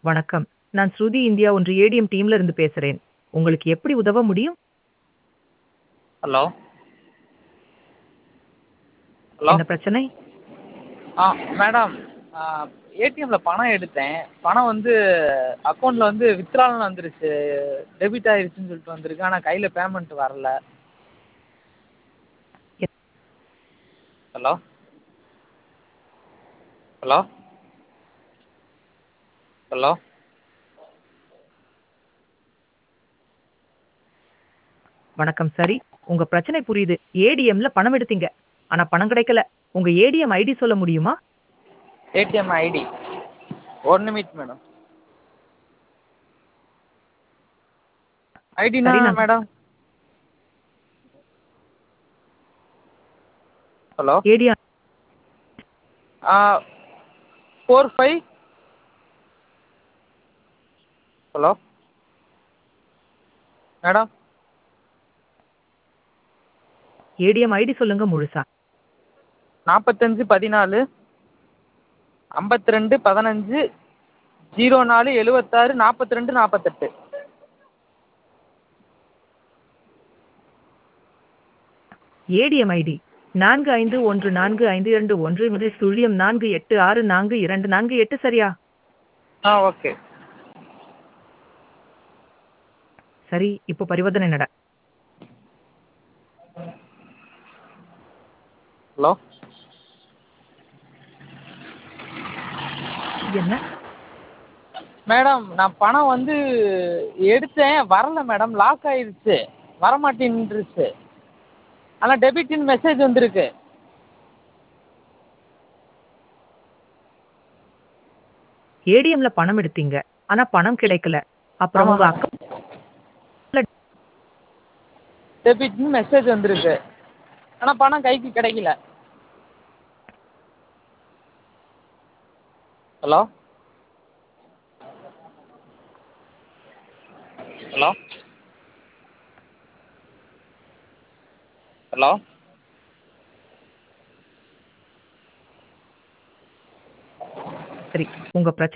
வணக்கம். நான் ஸ்ருதி இந்தியா ஒன்று ஏடிஎம் டீம்ல இருந்து பேசுறேன். உங்களுக்கு எப்படி உதவ முடியும்? ஹலோ ஹலோ என்ன பிரச்சனை? ஆ மேடம் ஏடிஎம்மில் பணம் எடுத்தேன் பணம் வந்து அக்கௌண்ட்டில் வந்து வித்ட்ரால்னு வந்துருச்சு டெபிட் ஆயிருச்சுன்னு சொல்லிட்டு வந்திருக்கு ஆனால் கையில் பேமெண்ட் வரல எ ஹலோ ஹலோ ஹலோ வணக்கம் சரி. உங்க பிரச்சனை புரியுது. ஏடிஎம்ல பணம் எடுத்தீங்க. ஆனா பணம் கிடைக்கல. உங்க ஏடிஎம் ஐடி சொல்ல முடியுமா? ATM ID one minute madam ஐடினா சரி நான் madam hello ATM four five hello madam ATM ID சொல்லுங்க முழுசா. நாற்பத்தஞ்சு பதினாலு ஐம்பத்தி ரெண்டு பதினஞ்சு ஜீரோ நாலு எழுவத்தாறு நாற்பத்தி ரெண்டு நாற்பத்தெட்டு ஏடிஎம் ஐடி நான்கு ஐந்து ஒன்று நான்கு ஐந்து இரண்டு ஒன்று முதல் சுழியம் நான்கு எட்டு ஆறு நான்கு இரண்டு நான்கு எட்டு சரியா? ஆ ஓகே சரி. இப்போ பரிவர்த்தனை நட. ஹலோ என்ன? மேடம் நான் பணம் வந்து எடுத்தேன் வரல மேடம் லாக் ஆயிருச்சு வரமாட்டேன்ருச்சு ஆனால் டெபிட்னு மெசேஜ் வந்திருக்கு ஏடிஎம்ல பணம் எடுத்தீங்க. ஆனா பணம் கிடைக்கல. அப்புறம் ஆமாம் உங்க மேடம் அக்கவுண்ட்ல டெபிட்னு மெசேஜ் வந்திருக்கு ஆனால் பணம் கைக்கு கிடைக்கல ஹலோ ஹலோ ஹலோ சரி. உங்க பிரச்சனை